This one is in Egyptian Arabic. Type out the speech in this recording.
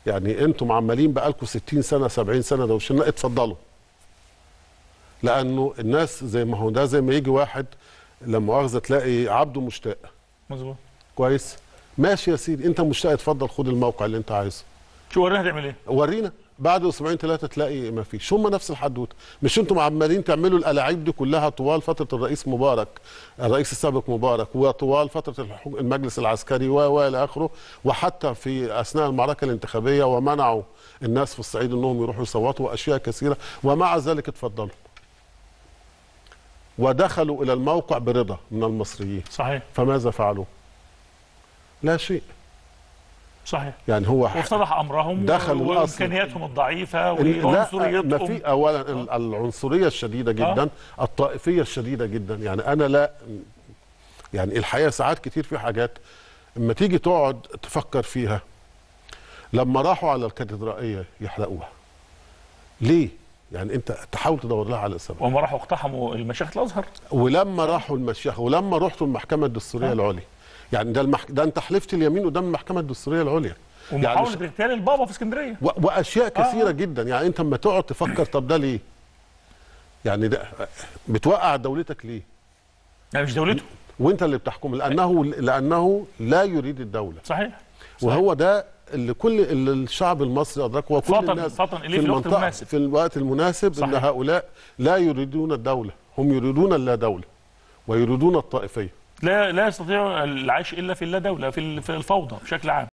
يعني انتم عمالين بقالكم 60 سنه 70 سنه دوشنا اتفضلوا لانه الناس زي ما هو ده زي ما يجي واحد لما مؤاخذه تلاقي عبده مشتاق مظبوط كويس ماشي يا سيدي انت مشتاق اتفضل خد الموقع اللي انت عايزه شو ورينا هتعمل ايه ورينا بعد اسبوعين ثلاثه تلاقي ما فيش هم نفس الحدوته مش انتم عمالين تعملوا الالاعيب دي كلها طوال فتره الرئيس مبارك الرئيس السابق مبارك وطوال فتره الحكم- المجلس العسكري و و الى اخره وحتى في اثناء المعركه الانتخابيه ومنعوا الناس في الصعيد انهم يروحوا يصوتوا واشياء كثيره ومع ذلك اتفضلوا ودخلوا الى الموقع برضا من المصريين صحيح فماذا فعلوا؟ لا شيء صحيح يعني هو واتضح امرهم دخلوا الأصل. وامكانياتهم الضعيفه لا ما وعنصريتهم في اولا ال- العنصريه الشديده جدا الطائفيه الشديده جدا يعني انا لا يعني الحقيقه ساعات كتير في حاجات اما تيجي تقعد تفكر فيها لما راحوا على الكاتدرائيه يحرقوها ليه يعني انت تحاول تدور لها على سبب وهم راحوا اقتحموا المشيخه الازهر ولما راحوا المشيخه ولما رحتوا المحكمه الدستوريه العليا يعني ده المح... ده انت حلفت اليمين قدام المحكمه الدستوريه العليا ومحاوله ش- اغتيال البابا في اسكندريه و... واشياء كثيره آه. جدا يعني انت لما تقعد تفكر طب ده ليه يعني ده بتوقع دولتك ليه يعني مش دولته وانت اللي بتحكم لانه لانه لا يريد الدوله صحيح وهو ده اللي كل اللي الشعب المصري ادركه وكل فطن- الناس فطن إليه في الوقت المنطقة- المناسب. في الوقت المناسب ان صحيح. هؤلاء لا يريدون الدوله هم يريدون اللا دوله ويريدون الطائفيه لا لا يستطيع العيش الا في اللا دوله في ال- في الفوضى بشكل عام